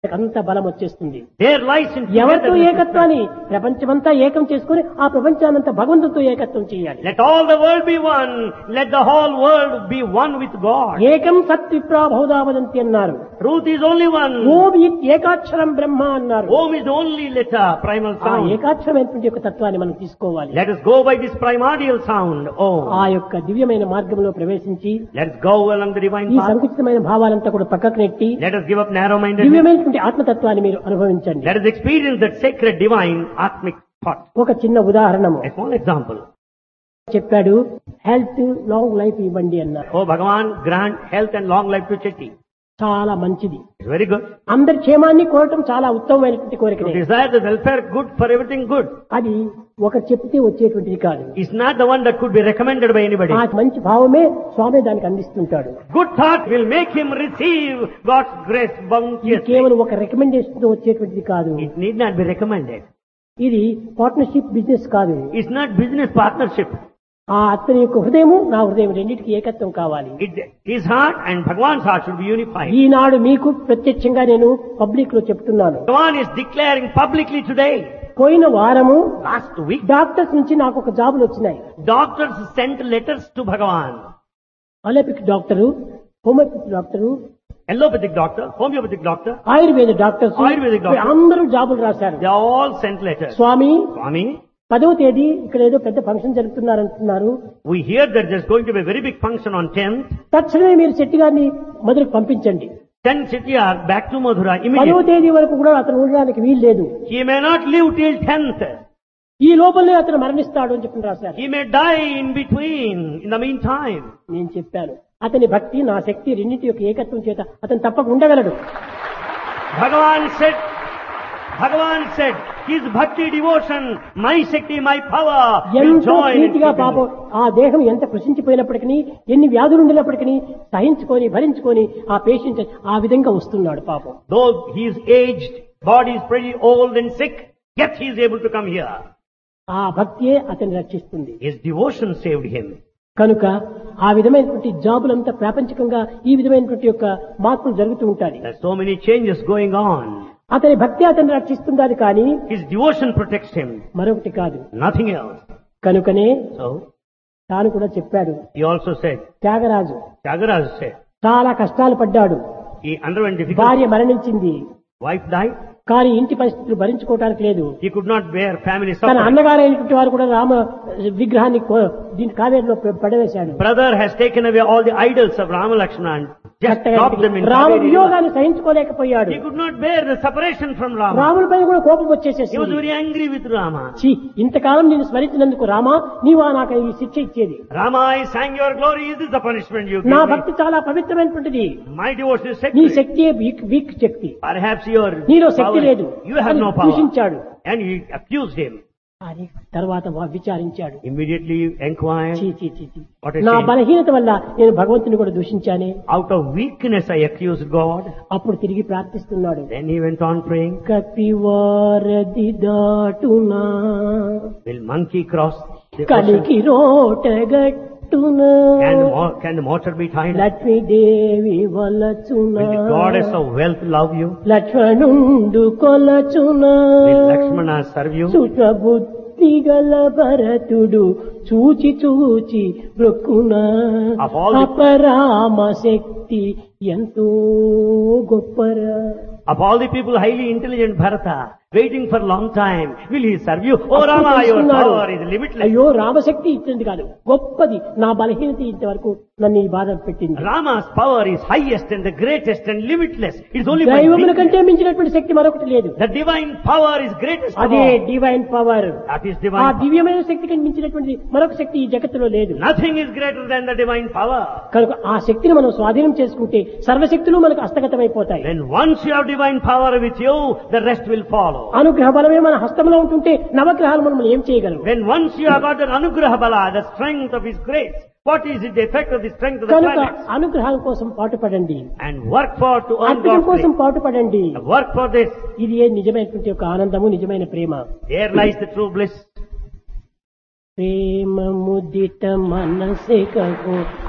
అంత బలం వచ్చేస్తుంది There lies in ఎవరితో togetherness. ఏకత్వాన్ని ప్రపంచమంతా ఏకం చేసుకుని ఆ ప్రపంచానంతా భగవంతుడితో ఏకత్వం చేయాలి Let all the world be one. Let the whole world be one with God. ఏకం సత్ విప్రా బహుదావదంతి అన్నారు Truth is only one. ఓం ఇత్ ఏకాక్షరం బ్రహ్మ అన్నారు Om is the only letter, primal ఆ sound. ఏకాక్షరమైనటువంటి యొక్క తత్వాన్ని మనం తీసుకోవాలి Let us go by this primordial sound. ఆ Om. యొక్క దివ్యమైన మార్గంలో ప్రవేశించి Let us go along the divine ఈ path. సంకుచితమైన భావాలంతా కూడా పక్కకు నెట్టి Let us give up narrow-mindedness. దివ్యమైనటువంటి ఆత్మతత్వాన్ని మీరు అనుభవించండి Let us experience that sacred divine atmic thought. ఒక చిన్న ఉదాహరణము A small example. చెప్పాడు హెల్త్ లాంగ్ లైఫ్ ఇవ్వండి అన్నారు Oh Bhagavan, grant health and long life to Chetty. చాలా మంచిది It's very good. అందరి క్షేమాన్ని కోరటం చాలా ఉత్తమమైనటువంటి To కోరికనే desire the welfare good for everything good అది ఒక చెప్తే వచ్చేటువంటిది కాదు is not the one that could be recommended by anybody. ఆ మంచి భావమే స్వామి దానికి అందిస్తుంటాడు Good thought will make him receive God's grace ఇది bounteously. కేవలం ఒక రికమెండేషన్ తో వచ్చేటువంటిది కాదు It need not be recommended. ఇది పార్ట్నర్షిప్ బిజినెస్ కాదు It's not business partnership. ఆ అతని యొక్క హృదయము నా హృదయం రెండింటికి ఏకత్వం కావాలి It, his heart and Bhagavan's heart should be unified. ఈనాడు మీకు ప్రత్యక్షంగా నేను పబ్లిక్ లో చెప్తున్నాను Bhagavan is declaring publicly today. పోయిన వారము Last week, డాక్టర్స్ నుంచి నాకు ఒక జాబులు వచ్చినాయి doctors sent letters to Bhagavan. Allopathic doctor homeopathy doctor Allopathic doctor, homeopathic doctor, Ayurveda doctors Ayurvedic doctor. అందరూ జాబులు రాశారు they all sent letters. Swamy Swami, పదవ తేదీ ఇక్కడ ఏదో పెద్ద ఫంక్షన్ జరుపుతున్నారంటున్నారు we hear that there's going to be a very big function on 10th. తక్షణమే మీరు శెట్టి గారిని మొదలుకు పంపించండి 10 Chettiar back to Madhura పదవ immediately. తేదీ వరకు కూడా అతను ఉండడానికి వీలు లేదు He may not live till 10th. ఈ లోపలనే అతను మరణిస్తాడు అని చెప్పి రాశారు He may die in between, in the meantime. నేను చెప్పాను అతని భక్తి నా శక్తి రెండింటి యొక్క ఏకత్వం చేత అతను తప్పక ఉండగలడు Bhagavan said, Bhagavan said, his bhakti devotion, my Shakti, my power will ఎంతో join in నీతిగా keeping పాపం it. ఆ దేహం ఎంత కృషించిపోయినప్పటికీ ఎన్ని వ్యాధులు ఉండినప్పటికీ సహించుకొని భరించుకొని ఆ పేషెంట్ ఆ విధంగా వస్తున్నాడు పాపం Though he is aged, body is pretty old and sick, yet he is able to come here. ఆ భక్తియే అతన్ని రక్షిస్తుంది His devotion saved him. కనుక ఆ విధమైనటువంటి జాబులంతా ప్రాపంచికంగా ఈ విధమైనటువంటి యొక్క మార్పులు జరుగుతూ ఉంటాయి There's so many changes going on. అతని భక్తి అతన్ని రక్షిస్తుందని కానీ His devotion protects him, మరొకటి కాదు nothing else. కనుకనే So, తాను కూడా చెప్పాడు he also said, Tyagaraju Tyagaraja said, చాలా కష్టాలు పడ్డాడు he underwent difficult, భార్య మరణించింది wife died, కానీ ఇంటి పరిస్థితులు భరించుకోవటానికి లేదు he could not bear family తన suffering. అన్నగారైనటువంటి వారు కూడా రామ విగ్రహాన్ని కో- దీని కావేరిలో పె- పడవేశాడు Brother has taken away all the idols of Rama Lakshmana and just dropped them in Rama Kaveri river. వియోగాన్ని సహించుకోలేకపోయాడు He could not bear the separation from Rama. రాముడి పైన కూడా కోపం He was వచ్చేసేసింది very angry with Rama. ఛీ, ఇంతకాలం నేను స్మరించినందుకు రామా నీవా నాకు ఈ శిక్ష ఇచ్చేది Rama, I sang your glory. Is this the punishment you నా give me? భక్తి చాలా పవిత్రమైనటువంటిది My devotion is నీ sacred. శక్తి వీక్ వీక్ శక్తి Perhaps your నీలో శక్తి power, లేదు you have అని no power. దూషించాడు And he accused him. అని తర్వాత వా- విచారించాడు Immediately inquired, చీ, చీ, చీ, చీ. What a నా shame. బలహీనత వల్ల నేను భగవంతుని కూడా దూషించానే out of weakness I accused God. అప్పుడు తిరిగి ప్రార్థిస్తున్నాడు Then he went on praying, కపివారది దాటునా will monkey cross the ocean? కలికి రోటగట్టునా Can the, mo- can the mortar be tied? Lakshmidevi వలచునా Will the goddess of wealth love you? లక్ష్మణుండు కొలచునా Will Lakshmana serve you? సుఖబుద్ధి గల భరతుడు చూచి చూచి బ్రొక్కునా Of all the- అపరామ శక్తి ఎంతో గొప్పరా Of all the people highly intelligent Bharata, waiting for a long time, will he serve you? Oh అప్పుడు Rama, your తెలుసుకున్నాడు. power is limitless. అయ్యో రామశక్తి ఇచ్చింది కాదు గొప్పది నా బలహీనత ఇంతవరకు నన్ను ఈ బాధ పెట్టింది Rama's power is highest and the greatest and limitless. It's only my దైవముల weakness. కంటే మించినటువంటి శక్తి మరొకటి లేదు The divine power is greatest of అదే all. Divine power That is ఆ divine. దివ్యమైన శక్తి కంటే మించినటువంటి మరొక శక్తి ఈ జగత్తులో లేదు Nothing is greater than the divine power. కనుక ఆ శక్తిని మనం స్వాధీనం చేసుకుంటే సర్వశక్తులు మనకు హస్తగతమైపోతాయి Then once you have divine power with you, the rest will follow. అనుగ్రహ బలమే మన హస్తంలో ఉంటుంటే నవగ్రహాలు మనం ఏం చేయగలం When once you have got the anugraha bala, the strength of his grace, what is it, the effect of the strength of the కనుక planets? అనుగ్రహాల కోసం పాటుపడండి And work for to earn అర్పణ God's కోసం grace. పాటుపడండి Work for this. ఇది ఏ నిజమైనటువంటి ఒక ఆనందము నిజమైన ప్రేమ There lies the true bliss. ప్రేమ ముదిత మనసే కహో